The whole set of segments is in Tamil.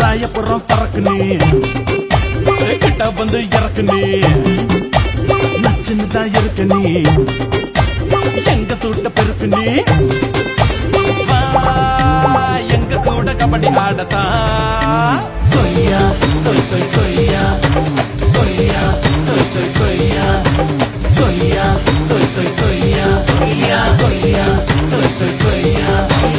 ராயபுரம் சரக்கு நீ கிட்ட வந்து இறக்கு நீ நச்சுன்னு தான் இருக்க நீ எங்க சூட்ட பெருக்கு நீ வா, எங்க கூட கபடி ஆடத்தான் சொய்யா சொய் சொய் சொய்யா சொய்யா சொய் சொய் சொய்யா சொய்யா சொய் சொய் சொய்யா சொய்யா சொய்யா சொய் சொய் சொய்யா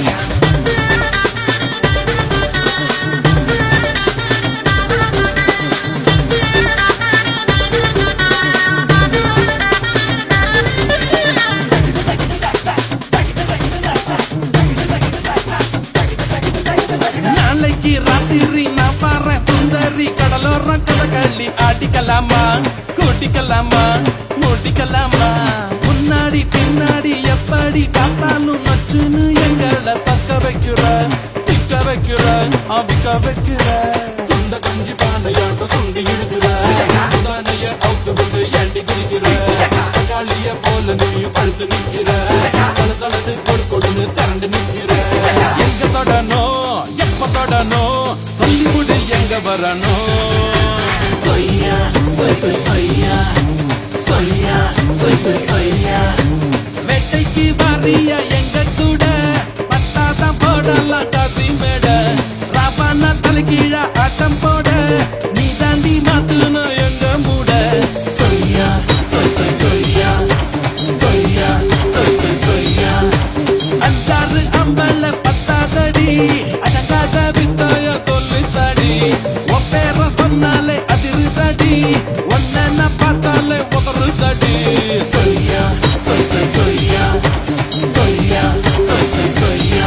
நாளைக்கு ராத்திரி நான் பாரு சுந்தரி கடலோரம் கதகளி ஆடிக்கலாமா கூட்டிக்கலாமா மூட்டிக்கலாமா முன்னாடி பின்னாடி எப்படி பார்த்தாலும் நச்சுன்னு எங்களை தக்க வைக்கிற திக்க வைக்கிற அவிக்க வைக்கிற சுண்ட கஞ்சி பானையாட்டம் சுண்டி இழுக்கிற உதானைய அவுத்து விட்டு ஏண்டி குதிக்கிற தக்காளிய போல நீயும் பழுத்து நிக்கிற தள தளது கொடு கொடுன்னு திரண்டு நிக்கிற எங்க தொடணும் எப்ப தொடணும் சொல்லி முடி எங்க வரணும் சொய்யா சொய் சொய் சொய்யா சொய்யா சொய் சொய் சொய்யா வேட்டைக்கு வாரியா எங்க கூட பத்தாதான் போடலாம் காசி மேட ராபானா தலைகீழ ஆட்டம் போட நீ தாண்டி மாத்துணும் எங்க மூட சொய்யா சொய் சொய் சொய்யா சொய்யா சொய் சொய் சொய்யா அஞ்சாறு அம்பல பத்தாதடி அடங்காத வித்தாய சொல்லித்தடி உன் பேர சொன்னாலே அதிருதடி ஒன்ன நான் பார்த்தாலே உதறுதடி சொய்யா சொய் சொய் சொய்யா சொய்யா சொய் சொய் சொய்யா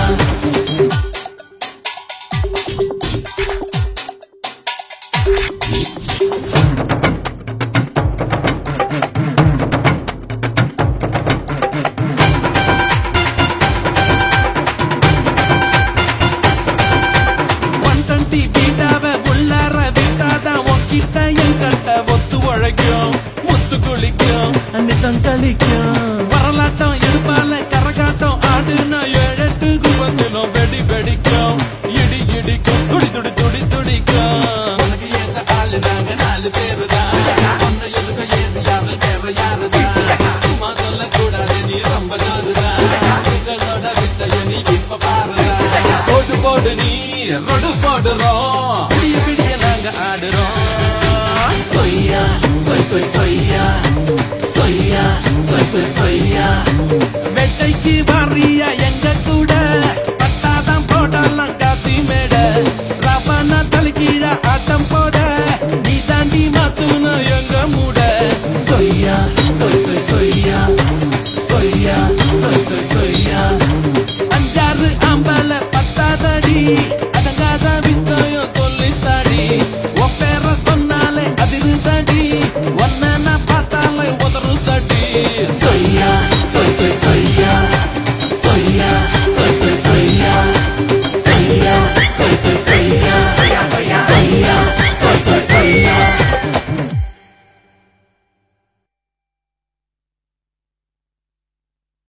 ஒன் டுவெண்ட்டி பீட்டாவ உள்ளார விட்டாதான் உன்கிட்ட என்கிட்ட ஒத்து உழைக்கும் முத்து குளிக்கும் அன்னித்தம் கழிக்கும் வரலாட்டம் எடுப்பால கரகாட்டம் ஆடுனா ஏழெட்டு குபத்திலும் வெடி வெடிக்கும் இடி இடிக்கும் துடி துடி துடி துடிக்கும் உனக்கு ஏத்த ஆளு நாங்க நாலு பேரு தான் ஒன்னு எதுக்கு ஏறியாமல் வேற யாருதான் சும்மா சொல்லக்கூடாது நீ ரொம்ப ஜோருதான் எங்களோட வித்தைய நீ இப்ப பாருதான் போடு போடு நீ ரொடு போடுறோம் பிடிய பிடிய நாங்க ஆடுறோம் சொய்யா சொய் சொய் சொய்யா சொய்யா சொய் சொய் சொய்யா வெட்டைக்கு வாரியா எங்க கூட பட்டாதான் போடலாம் காசி மேட ராபானா தலைகீழ ஆட்டம் போட நீ தாண்டி மாத்துன எங்க மூட சொய்யா சொய் சொய் சொய்யா சொய்யா சொய் சொய் சொய்யா அஞ்சாறு ஆம்பல பத்தாதடி அடங்காத வித்தயம் சொல்லித்தாடி உன் பேர சொன்னாலே அதிருதடி ஒன்ன நான் பார்த்தாலே உதறுதடி சொய்யா சொய் சொய் சொய்யா சொய்யா சொய் சொய் சொய்யா சொய்யா சொய் சொய் சொய்யா சொய்யா சொய் சொய் சொய்யா